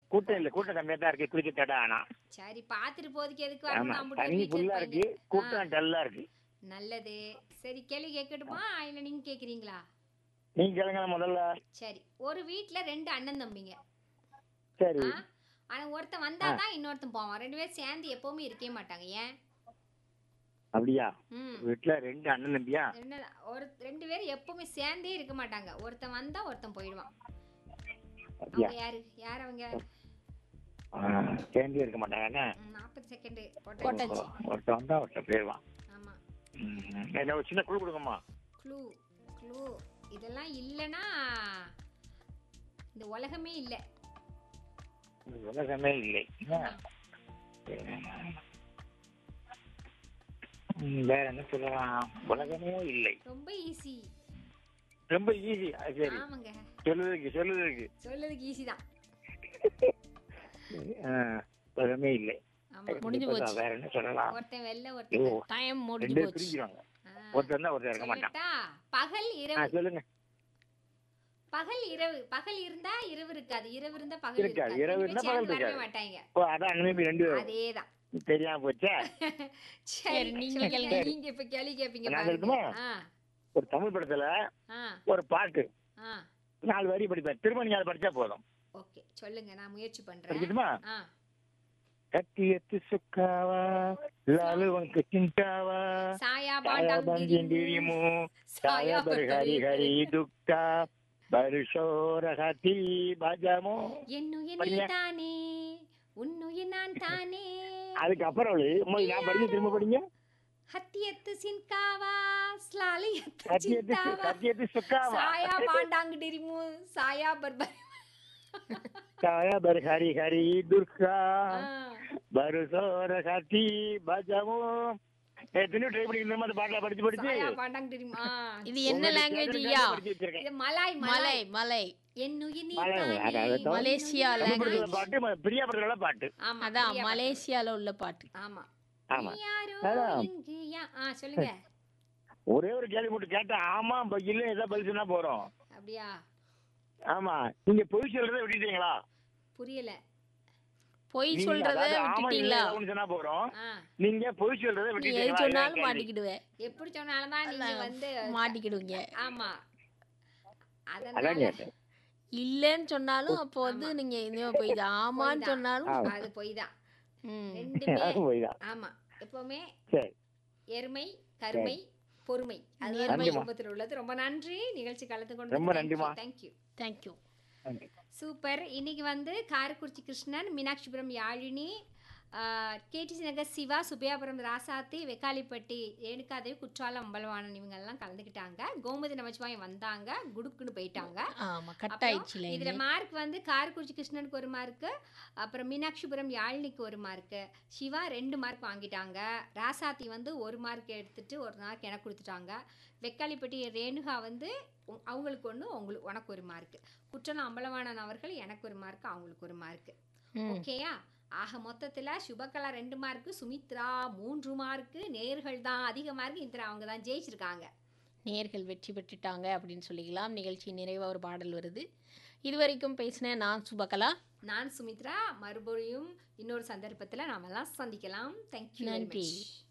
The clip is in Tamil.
கூட்டம் இல்ல கூட்டம் கம்மியா தான் இருக்கு குளிக்க தடை ஆனா சரி பாத்துட்டு போதுக்கு எதுக்கு ஆமா வரணும் நம்ம தண்ணி வீட்டுல ஃபுல்லா இருக்கு இருப்பாங்க. கூட்டம் டல்லா இருக்கு ஆ, நல்லது சரி கேள்வி கேட்கட்டுமா இல்ல நீங்க கேக்குறீங்களா நீங்க கேளுங்க முதல்ல சரி ஒரு வீட்ல ரெண்டு அண்ணன் தம்பிங்க சரி ஆ? ஆனா ஒருத்தன் வந்தாதான் இன்னொருத்தன் போவான் ரெண்டு பேரும் சேர்ந்து எப்பவுமே இருக்கவே மாட்டாங்க ஏன் அப்படியா ம் வீட்டுல ரெண்டு அண்ணன் தம்பியா என்ன ஒரு ரெண்டு பேரும் எப்பவுமே சேர்ந்தே இருக்க மாட்டாங்க ஒருத்தன் வந்தா ஒருத்தன் போயிடுவான் அப்படியா அவங்க யாரு யார் அவங்க ஆ, சேர்ந்தே இருக்க மாட்டாங்க என்ன நாற்பது செகண்ட் போட்டாச்சு. ஒருத்தன் வந்தா ஒருத்தன் போயிடுவான் ஆமா ம், என்ன ஒரு சின்ன குழு கொடுங்கம்மா க்ளூ க்ளூ இதெல்லாம் இல்லைன்னா இந்த உலகமே இல்லை இது உலகமே இல்லை என்ன? ம், வேற என்ன சொல்லலாம் உலகமே இல்லை ரொம்ப ஈஸி ரொம்ப ஈஸி சரி ஆமாங்க சொல்லுறதுக்கு சொல்லுறதுக்கு சொல்றதுக்கு ஈஸி தான் ஆ, உலகமே இல்லை ஆமா முடிஞ்சு இப்பதான் போச்சு. வேற என்ன சொல்லலாம் ஒருத்தன் வெள்ளை ஐயோ, ஒருத்தன் டைம் ரெண்டு முடிஞ்சு பேரும் போச்சு பிரிஞ்சிருவாங்க ஆ, ஒருத்தர் தான் ஒருத்தர் இருக்க மாட்டான் சொல்லட்டா பகல் ஆ, இரவு சொல்லுங்க பகல் இரவு பகல் இருந்தா இரவு இருக்காது இரவு இருந்தா பகல் இருக்காது. இருக்காது இரவு ரெண்டு இருந்தா பேரும் பகல் சேர்ந்து வரவே இருக்காது. மாட்டாங்க ஓ அதான் அண்ணன் ரெண்டு பேரும் அதேதான் தெரியாம போச்சா சரி நீங்க சொல்லுங்க. கேளுங்க. நீங்க இப்ப கேள்வி கேப்பீங்க நான் பாருங்க சொல்லட்டுமா? ஆ ஒரு தமிழ் படத்துல ஆ ஒரு பாட்டு ஆ நாலு வரி படிப்பேன் திரும்ப நீங்க அதை படிச்சா போதும் ஓகே சொல்லுங்க நான் முயற்சி பண்றேன் படிக்கட்டுமா ஆ கத்தி எத்து சுக்காவா லாலு వంక తింటావా சாயா సాయా பாண்டாங் బంజిండిరిము సాయా బరి హరి హరి దుఃఖ பரிசோரகதி பஜமோ என்னுயிர் படிங்க. தானே உன்னுயிர் நான் தானே அதுக்கப்புறம் அவளு, அம்மா, நான் படிக்க திரும்ப படிங்க ஹத்தியத்து சின்காவா ஸ்லாலியத்து கத்தி எத்து சின்காவா கத்தி எத்து சுக்காவா சாயா பாண்டாங் டிரிமு சாயா பர்பர் சாயா பரி ஹரி ஹரி துர்கா ஆ. பரிசோரகதி பஜமோ எத்தனையோ ட்ரை பண்ணி இந்த மாதிரி பாட்டை படிச்சு படிச்சு சாயா பாண்டாங் டிரிமு ஆ. இது என்ன உங்களுக்கு லாங்குவேஜ் தேவையான ஐயா படிச்சு வச்சிருக்கேன். இது மலாய் மலை மலாய் மலை என்னுயிர் நீ மலாய், தானே, அது- அது தவிர- மலேசியா உன்னுயிர் தமிழ் language. படத்துல பாட்டு ம- பிரியா படத்துல பாட்டு ஆமா அதான் பிரியா மலேசியால உள்ள பாட்டு ஆமா ஆமா நீ யாரோ அதான். இங்கு யா- ஆ சொல்லுங்க ஒரே ஒரு கேள்வி மட்டும் கேட்டா ஆமா ப- இல்ல ஏதாவது பதில் சொன்னா போறோம் அப்படியா ஆமா நீங்க பொய் சொல்றதை விட்டுட்டீங்களா புரியல பொய் நீங்க சொல்றத அதாவது ஆமா இல்ல விட்டுட்டீங்களா ஏதாவது சொன்னா போறோம் ஆ நீங்க பொய் சொல்றதை நீ எது விட்டுட்டீங்களா சொன்னாலும் இதான் கேள்வி. மாட்டிக்கிடுவேன் எப்படி சொன்னாலும் தான் நீங்க வந்து மாட்டிக்கிடுவீங்க ஆமா அதான் அதனால கேட்டேன் இல்லன்னு சொன்னாலும் அப்போ வந்து நீங்க இனிமே பொய் தான் ஆமான்னு பொய் தான். சொன்னாலும் அது பொய் தான் ம். ரெண்டுமே அது பொய்தான் ஆமா எப்பவுமே சரி எருமை கருமை பொறுமை அதுதான் நன்றிம்மா. குடும்பத்தில் உள்ளது ரொம்ப நன்றி நிகழ்ச்சி கலந்து கொண்டு ரொம்ப நன்றிம்மா. தேங்க்யூ தேங்க்யூ நன்றி. சூப்பர் இன்னைக்கு வந்து காரக்குறிச்சி கிருஷ்ணன் மீனாட்சிபுரம் யாழினி கேடிசி நகர் சிவா சுபியாபுரம் ராசாத்தி வெக்காளிப்பட்டி ரேணுகாதேவி குற்றாலம் அம்பலவாணன் இவங்கெல்லாம் கலந்துக்கிட்டாங்க கோமதி நமச்சிவாயம் வந்தாங்க குடுக்குன்னு போயிட்டாங்க ஆமா கட் அப்புறம் ஆயிடுச்சுல இதுல மார்க் வந்து காரக்குறிச்சி கிருஷ்ணனுக்கு ஒரு மார்க்கு அப்புறம் மீனாட்சிபுரம் யாழினிக்கு ஒரு மார்க்கு சிவா ரெண்டு மார்க் வாங்கிட்டாங்க ராசாத்தி வந்து ஒரு மார்க் எடுத்துட்டு ஒரு மார்க் எனக்கு கொடுத்துட்டாங்க வெக்காளிப்பட்டி ரேணுகா வந்து உ- அவங்களுக்கு ஒன்று உங்களுக்கு உனக்கு ஒரு மார்க் குற்றலம் அம்பலவாணன் அவர்கள் எனக்கு ஒரு மார்க் அவங்களுக்கு ஒரு மார்க் ம். ஓகேயா ஆக மொத்தத்தில் சுபகலா ரெண்டு மார்க்கு சுமித்ரா மூன்று மார்க்கு நேர்கள் தான் அதிக மார்க் இந்திரா அவங்க தான் ஜெயிச்சிருக்காங்க நேர்கள் வெற்றி பெற்றுட்டாங்க அப்படின்னு சொல்லிக்கலாம் நிகழ்ச்சி நிறைவாக ஒரு பாடல் வருது இதுவரைக்கும் பேசின நான் சுபகலா நான் சுமித்ரா மறுபடியும் இன்னொரு சந்தர்ப்பத்தில் நாமெல்லாம் சந்திக்கலாம் தேங்க்யூ நன்றி. நன்றி